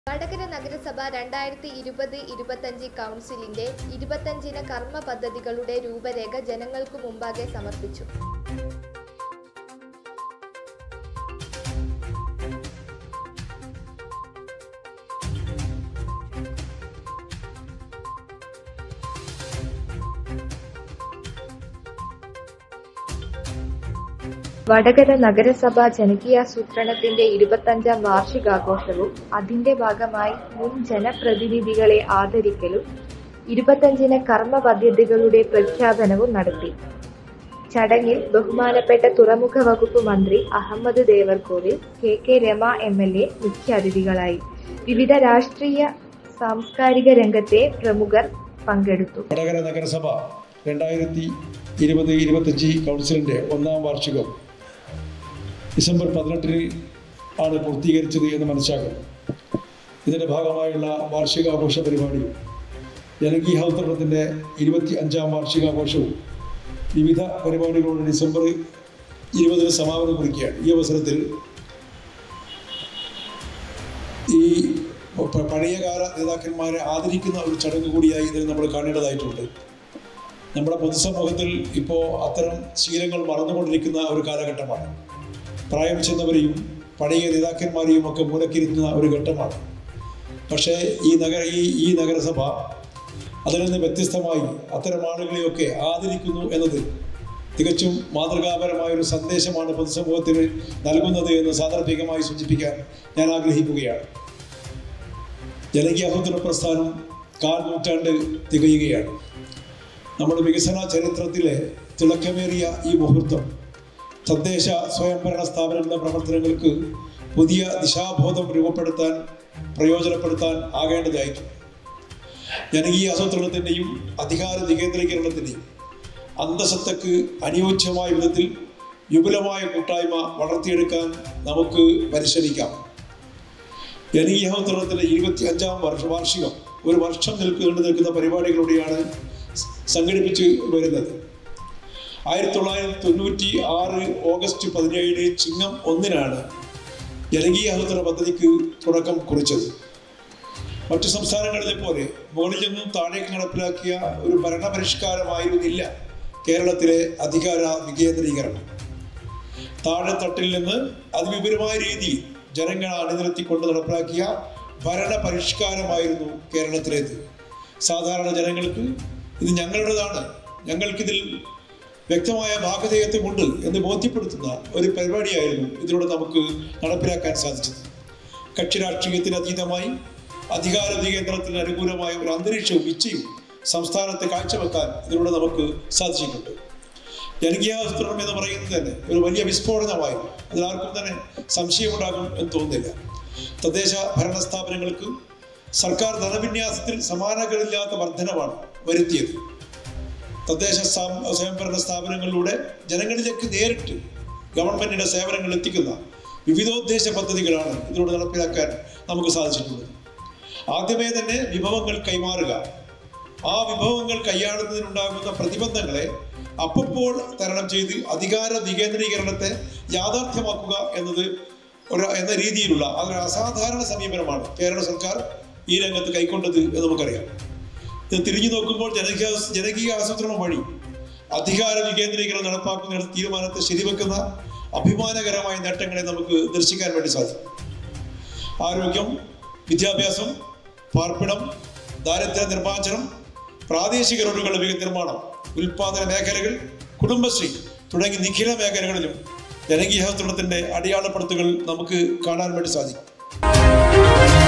വടകര നഗരസഭ രണ്ടായിരത്തി ഇരുപത് ഇരുപത്തഞ്ച് കൗൺസിലിന്റെ ഇരുപത്തഞ്ചിന കർമ്മ പദ്ധതികളുടെ രൂപരേഖ ജനങ്ങൾക്കു മുമ്പാകെ സമർപ്പിച്ചു വടകര നഗരസഭ ജനകീയാസൂത്രണത്തിന്റെ ഇരുപത്തഞ്ചാം വാർഷികാഘോഷവും അതിന്റെ ഭാഗമായി മുൻ ജനപ്രതിനിധികളെ ആദരിക്കലും ഇരുപത്തഞ്ചിന് കർമ്മ പദ്ധതികളുടെ പ്രഖ്യാപനവും നടത്തി ചടങ്ങിൽ ബഹുമാനപ്പെട്ട തുറമുഖ വകുപ്പ് മന്ത്രി Ahammed Devarkovil K K Rama M L A മുഖ്യാതിഥികളായി വിവിധ രാഷ്ട്രീയ സാംസ്കാരിക രംഗത്തെ പ്രമുഖർ പങ്കെടുത്തു വടകര നഗരസഭ രണ്ടായിരത്തി ഇരുപത് ഇരുപത്തഞ്ച് കൗൺസിലിൻ്റെ ഒന്നാം വാർഷികം ഡിസംബർ പതിനെട്ടിന് ആണ് പൂർത്തീകരിച്ചത് എന്ന് മനസ്സിലാക്കുന്നു ഇതിൻ്റെ ഭാഗമായുള്ള വാർഷികാഘോഷ പരിപാടി ജനകീയാസൂത്രണത്തിൻ്റെ ഇരുപത്തി അഞ്ചാം വാർഷികാഘോഷവും വിവിധ പരിപാടികളോട് ഡിസംബർ ഇരുപതിന് സമാപനം കുറിക്കുകയാണ് ഈ അവസരത്തിൽ ഈ പ- പഴയകാല നേതാക്കന്മാരെ ആദരിക്കുന്ന ഒരു ചടങ്ങ് കൂടിയായി ഇതിനെ നമ്മൾ കാണേണ്ടതായിട്ടുണ്ട് നമ്മുടെ പൊതുസമൂഹത്തിൽ ഇപ്പോൾ അത്തരം ശീലങ്ങൾ മറന്നുകൊണ്ടിരിക്കുന്ന ഒരു കാലഘട്ടമാണ് പ്രായം ചെന്നവരെയും പഴയ നേതാക്കന്മാരെയും ഒക്കെ മൂലക്കിരുത്തുന്ന ഒരു ഘട്ടമാണ് പക്ഷേ ഈ നഗര ഈ ഈ നഗരസഭ അതിൽ നിന്ന് വ്യത്യസ്തമായി അത്തരം ആളുകളെയൊക്കെ ആദരിക്കുന്നു എന്നത് തികച്ചും മാതൃകാപരമായ ഒരു സന്ദേശമാണ് പൊതുസമൂഹത്തിന് നൽകുന്നത് എന്ന് സാന്ദർഭികമായി സൂചിപ്പിക്കാൻ ഞാൻ ആഗ്രഹിക്കുകയാണ് ജനകീയാസൂത്രണ പ്രസ്ഥാനം കാൽ നൂറ്റാണ്ട് തികയുകയാണ് നമ്മുടെ വികസന ചരിത്രത്തിലെ തിളക്കമേറിയ ഈ മുഹൂർത്തം തദ്ദേശ സ്വയംഭരണ സ്ഥാപനങ്ങളുടെ പ്രവർത്തനങ്ങൾക്ക് പുതിയ ദിശാബോധം രൂപപ്പെടുത്താൻ പ്രയോജനപ്പെടുത്താൻ ആകേണ്ടതായിട്ടുണ്ട് ജനകീയ ആസൂത്രണത്തിൻ്റെയും അധികാര വികേന്ദ്രീകരണത്തിൻ്റെയും അന്തസത്തക്ക് അനുയോജ്യമായ വിധത്തിൽ വിപുലമായ കൂട്ടായ്മ വളർത്തിയെടുക്കാൻ നമുക്ക് പരിശ്രമിക്കാം ജനകീയ ആസൂത്രണത്തിൻ്റെ ഇരുപത്തി അഞ്ചാം വർഷ വാർഷികം ഒരു വർഷം നിൽക്ക് നീണ്ടു നിൽക്കുന്ന പരിപാടികളിലൂടെയാണ് സംഘടിപ്പിച്ച് വരുന്നത് ആയിരത്തി തൊള്ളായിരത്തി തൊണ്ണൂറ്റി ആറ് ഓഗസ്റ്റ് പതിനേഴിന് ചിങ്ങം ഒന്നിനാണ് ജനകീയ ആസൂത്രണ പദ്ധതിക്ക് തുടക്കം കുറിച്ചത് മറ്റു സംസ്ഥാനങ്ങളിലെ പോലെ മുകളിൽ നിന്നും താഴേക്ക് നടപ്പിലാക്കിയ ഒരു ഭരണപരിഷ്കാരമായിരുന്നില്ല കേരളത്തിലെ അധികാര വികേന്ദ്രീകരണം താഴെത്തട്ടിൽ നിന്ന് അതിവിപുലമായ രീതിയിൽ ജനങ്ങളെ അണിനിരത്തിക്കൊണ്ട് നടപ്പിലാക്കിയ ഭരണ പരിഷ്കാരമായിരുന്നു കേരളത്തിലേത് സാധാരണ ജനങ്ങൾക്ക് ഇത് ഞങ്ങളുടേതാണ് ഞങ്ങൾക്കിതിൽ വ്യക്തമായ ഭാഗധേയത്വമുണ്ട് എന്ന് ബോധ്യപ്പെടുത്തുന്ന ഒരു പരിപാടിയായിരുന്നു ഇതിലൂടെ നമുക്ക് നടപ്പിലാക്കാൻ സാധിച്ചത് കക്ഷി രാഷ്ട്രീയത്തിന് അതീതമായി അധികാര വികേന്ദ്രത്തിന് അനുകൂലമായ ഒരു അന്തരീക്ഷവും ഇച്ഛയും സംസ്ഥാനത്തെ കാഴ്ചവെക്കാൻ ഇതിലൂടെ നമുക്ക് സാധിച്ചിട്ടുണ്ട് ജനകീയാസൂത്രണം എന്ന് പറയുന്നത് തന്നെ ഒരു വലിയ വിസ്ഫോടനമായിരുന്നു അതിലാർക്കും തന്നെ സംശയമുണ്ടാകും എന്ന് തോന്നുന്നില്ല തദ്ദേശ ഭരണ സ്ഥാപനങ്ങൾക്ക് സർക്കാർ ധനവിന്യാസത്തിൽ സമാനകളില്ലാത്ത വർധനമാണ് വരുത്തിയത് തദ്ദേശ സ്ഥാ- സ്വയംഭരണ സ്ഥാപനങ്ങളിലൂടെ ജനങ്ങളിലേക്ക് നേരിട്ട് ഗവൺമെന്റിന്റെ സേവനങ്ങൾ എത്തിക്കുന്ന വിവിധോദ്ദേശ പദ്ധതികളാണ് ഇതിലൂടെ നടപ്പിലാക്കാൻ നമുക്ക് സാധിച്ചിട്ടുള്ളത് ആദ്യമേ തന്നെ വിഭവങ്ങൾ കൈമാറുക ആ വിഭവങ്ങൾ കൈയാളുന്നതിനുണ്ടാകുന്ന പ്രതിബന്ധങ്ങളെ അപ്പോൾ തരണം ചെയ്ത് അധികാര വികേന്ദ്രീകരണത്തെ യാഥാർത്ഥ്യമാക്കുക എന്നത് ഒരു എന്ന രീതിയിലുള്ള അതൊരു അസാധാരണ സമീപനമാണ് കേരള സർക്കാർ ഈ രംഗത്ത് കൈക്കൊണ്ടത് എന്ന് നമുക്കറിയാം ഇത് തിരിഞ്ഞു നോക്കുമ്പോൾ ജനകീയ ജനകീയ ആസൂത്രണം വഴി അധികാര വികേന്ദ്രീകരണം നടപ്പാക്കുന്ന തീരുമാനത്തെ ശരിവെക്കുന്ന അഭിമാനകരമായ നേട്ടങ്ങളെ നമുക്ക് ദർശിക്കാൻ വേണ്ടി സാധിക്കും ആരോഗ്യം വിദ്യാഭ്യാസം പാർപ്പിടം ദാരിദ്ര്യ നിർമ്മാർജ്ജനം പ്രാദേശിക റോഡുകളുടെ വിക നിർമ്മാണം ഉൽപാദന മേഖലകൾ കുടുംബശ്രീ തുടങ്ങി നിഖില മേഖലകളിലും ജനകീയാസൂത്രണത്തിന്റെ അടയാളപ്പെടുത്തുകൾ നമുക്ക് കാണാൻ വേണ്ടി സാധിക്കും